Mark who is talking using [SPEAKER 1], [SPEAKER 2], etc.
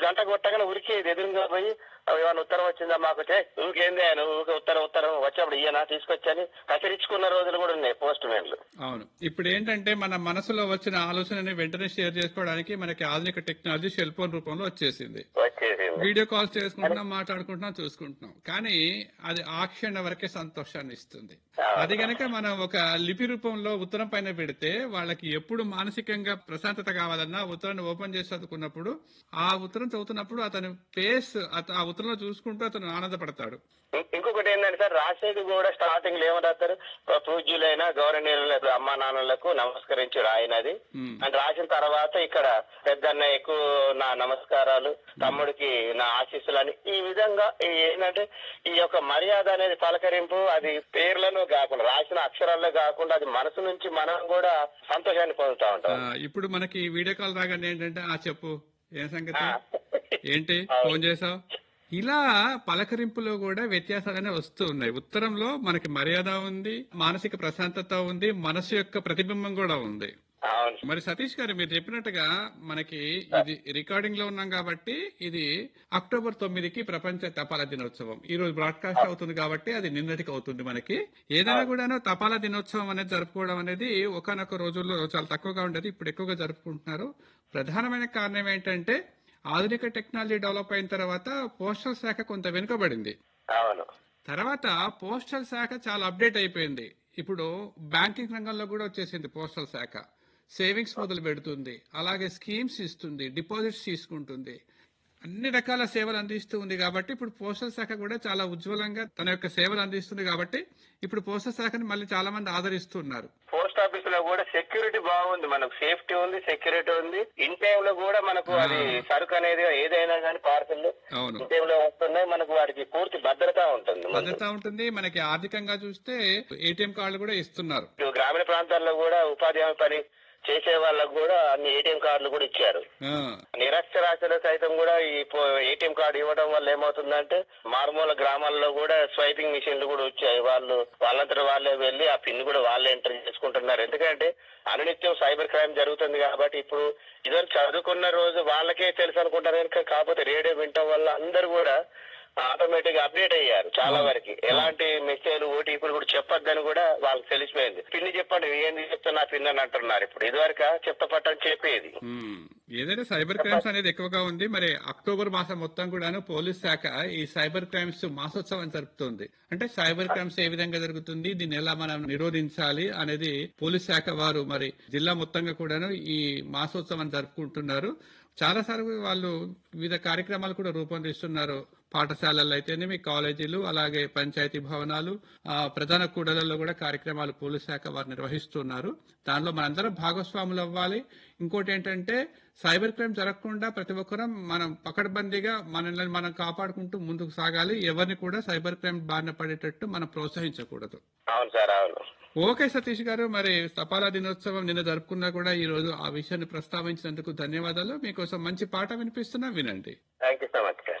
[SPEAKER 1] గంట కొట్టగానే ఉరికేది ఎదురుగా పోయి "అవి ఏమన్నా ఉత్తరం వచ్చిందా మాకు వచ్చే ఊరికేంది ఆయన ఊరికే ఉత్తరం ఉత్తరం వచ్చినప్పుడు ఇయ్యనా తీసుకొచ్చని కసిరించుకున్న రోజులు కూడా ఉన్నాయి పోస్ట్ మ్యాన్లు
[SPEAKER 2] అవును ఇప్పుడు ఏంటంటే మన మనసులో వచ్చిన ఆలోచనని వెంటనే షేర్ చేసుకోవడానికి మనకి ఆధునిక టెక్నాలజీ సెల్ ఫోన్ రూపంలో వచ్చేసింది
[SPEAKER 1] వచ్చేసింది
[SPEAKER 2] వీడియో కాల్స్ చేసుకుంటున్నాం మాట్లాడుకుంటున్నాం చూసుకుంటున్నాం కానీ అది ఆ క్షణ వరకే సంతోషాన్ని ఇస్తుంది అది గనక మనం ఒక లిపి రూపంలో ఉత్తరం పైన పెడితే వాళ్ళకి ఎప్పుడు మానసికంగా ప్రశాంతత కావాలన్నా ఉత్తరాన్ని ఓపెన్ చేసి చదువుకున్నప్పుడు ఆ ఉత్తరం చదువుతున్నప్పుడు అతని ఫేస్ ఆ ఉత్తరంలో చూసుకుంటూ అతను ఆనందపడతాడు
[SPEAKER 1] ఇం- ఇంకొకటి ఏంటంటే సార్ రాసేది కూడా స్టార్టింగ్ లో ఏమంటారు పూజ్యులైన గౌరవనీయులకు అమ్మా నాన్నలకు నమస్కరించి రాయినది
[SPEAKER 2] ఉమ్.
[SPEAKER 1] అని రాసిన తర్వాత ఇక్కడ పెద్దన్నయ్యకు నా నమస్కారాలు తమ్ముడికి నా ఆశీస్సులు అని ఈ విధంగా ఈ ఏంటంటే ఈ యొక్క మర్యాద అనేది పలకరింపు అది పేర్లను కాకుండా రాసిన అక్షరాల్లో కాకుండా అది మనసు నుంచి మనం కూడా సంతోషాన్ని పొందుతా
[SPEAKER 2] ఆ,
[SPEAKER 1] ఉంటాం
[SPEAKER 2] ఇప్పుడు మనకి వీడియో కాల్ రాగానే ఏంటంటే ఆ చెప్పు ఏం సంగతి
[SPEAKER 1] ఆ.
[SPEAKER 2] ఏంటి ఫోన్ చేసావు ఇలా పలకరింపులో కూడా వ్యత్యాసాలనే వస్తూ ఉన్నాయి ఉత్తరంలో మనకి మర్యాద ఉంది మానసిక ప్రశాంతత ఉంది మనసు యొక్క ప్రతిబింబం కూడా ఉంది
[SPEAKER 1] అవును
[SPEAKER 2] మరి సతీష్ గారు మీరు చెప్పినట్టుగా మనకి ఇది రికార్డింగ్ లో ఉన్నాం కాబట్టి ఇది అక్టోబర్ తొమ్మిదికి ప్రపంచ తపాలా దినోత్సవం ఈ రోజు బ్రాడ్కాస్ట్ అవుతుంది కాబట్టి అది నిన్నటికి అవుతుంది మనకి ఏదైనా కూడాను తపాలా దినోత్సవం అనేది జరుపుకోవడం అనేది ఒకనొక రోజుల్లో చాలా తక్కువగా ఉండేది ఇప్పుడు ఎక్కువగా జరుపుకుంటున్నారు ప్రధానమైన కారణం ఏంటంటే ఆధునిక టెక్నాలజీ డెవలప్ అయిన తర్వాత పోస్టల్ శాఖ కొంత వెనుకబడింది
[SPEAKER 1] అవును
[SPEAKER 2] తర్వాత పోస్టల్ శాఖ చాలా అప్డేట్ అయిపోయింది ఇప్పుడు బ్యాంకింగ్ రంగంలో కూడా వచ్చేసింది పోస్టల్ శాఖ సేవింగ్స్ మొదలు పెడుతుంది అలాగే స్కీమ్స్ ఇస్తుంది డిపాజిట్స్ తీసుకుంటుంది అన్ని రకాల సేవలు అందిస్తూ ఉంది కాబట్టి ఇప్పుడు పోస్టల్ శాఖ కూడా చాలా ఉజ్వలంగా తన యొక్క సేవలు అందిస్తుంది కాబట్టి ఇప్పుడు పోస్టల్ శాఖని మళ్ళీ చాలా మంది ఆదరిస్తున్నారు
[SPEAKER 1] పోస్ట్ ఆఫీస్ లో కూడా సెక్యూరిటీ బాగుంది మనకు సేఫ్టీ ఉంది సెక్యూరిటీ ఉంది ఇన్ టైం లో కూడా మనకు అది సరుకు అనేది ఏదైనా కానీ పార్సల్
[SPEAKER 2] అవును
[SPEAKER 1] ఇన్ టైం లో వస్తున్నాయి మనకు వాటికి పూర్తి భద్రత ఉంటుంది ముందు.
[SPEAKER 2] భద్రత ఉంటుంది మనకి ఆర్థికంగా చూస్తే ఏటీఎం కార్డులు కూడా ఇస్తున్నారు
[SPEAKER 1] ఇటు గ్రామీణ ప్రాంతాల్లో కూడా ఉపాధి హామీ పని చేసే వాళ్ళకు కూడా అన్ని ఏటీఎం కార్డులు కూడా ఇచ్చారు
[SPEAKER 2] ఆ,
[SPEAKER 1] నిరక్షరాస్యులు సైతం కూడా ఈ ఏటీఎం కార్డు ఇవ్వడం వల్ల ఏమవుతుందంటే మారుమూల గ్రామాల్లో కూడా స్వైపింగ్ మిషన్లు కూడా వచ్చాయి వాళ్ళు వాళ్ళంతట వాళ్ళే వెళ్ళి ఆ పిన్ కూడా వాళ్ళే ఎంటర్ చేసుకుంటున్నారు ఎందుకంటే అనునిత్యం సైబర్ క్రైమ్ జరుగుతుంది కాబట్టి ఇప్పుడు ఇదివరకు చదువుకున్న రోజు వాళ్ళకే తెలుసు అనుకుంటారు కనుక కాకపోతే రేడియో వినటం వల్ల అందరూ కూడా ఆటోమేటిక్ అప్డేట్ అయ్యారు చాలా వరకు ఎలాంటి మెసేజ్ ఓటీపీలు కూడా చెప్పొద్దని కూడా వాళ్ళకి తెలిసిపోయింది పిన్ని చెప్పండి ఏంది చెప్తున్నా పిన్ అని అంటున్నారు ఇప్పుడు ఇదివరకు చెప్తపట్టని చెప్పేది
[SPEAKER 2] ఉమ్. ఏదైనా సైబర్ క్రైమ్స్ అనేది ఎక్కువగా ఉంది మరి అక్టోబర్ మాసం మొత్తం కూడాను పోలీస్ శాఖ ఈ సైబర్ క్రైమ్స్ మాసోత్సవం జరుపుతుంది అంటే సైబర్ క్రైమ్స్ ఏ విధంగా జరుగుతుంది దీన్ని ఎలా మనం నిరోధించాలి అనేది పోలీస్ శాఖ వారు మరి జిల్లా మొత్తంగా కూడాను ఈ మాసోత్సవం జరుపుకుంటున్నారు చాలా సార్లు వాళ్ళు వివిధ కార్యక్రమాలు కూడా రూపొందిస్తున్నారు పాఠశాలల్లో అయితేనేమి కాలేజీలు అలాగే పంచాయతీ భవనాలు ఆ, ప్రధాన కూడలలో కూడా కార్యక్రమాలు పోలీస్ శాఖ వారు నిర్వహిస్తున్నారు దానిలో మనందరం భాగస్వాములు అవ్వాలి ఇంకోటి ఏంటంటే సైబర్ క్రైమ్ జరగకుండా ప్రతి ఒక్కరం మనం పకడ్బందీగా మనల్ని మనం కాపాడుకుంటూ ముందుకు సాగాలి ఎవరిని కూడా సైబర్ క్రైమ్ బారిన పడేటట్టు మనం ప్రోత్సహించకూడదు
[SPEAKER 1] అవును సార్ అవును
[SPEAKER 2] ఓకే సతీష్ గారు మరి తపాలా దినోత్సవం నిన్న జరుపుకున్నా కూడా ఈ రోజు ఆ విషయాన్ని ప్రస్తావించినందుకు ధన్యవాదాలు మీకోసం మంచి పాట వినిపిస్తున్నా వినండి
[SPEAKER 1] thank you so much sir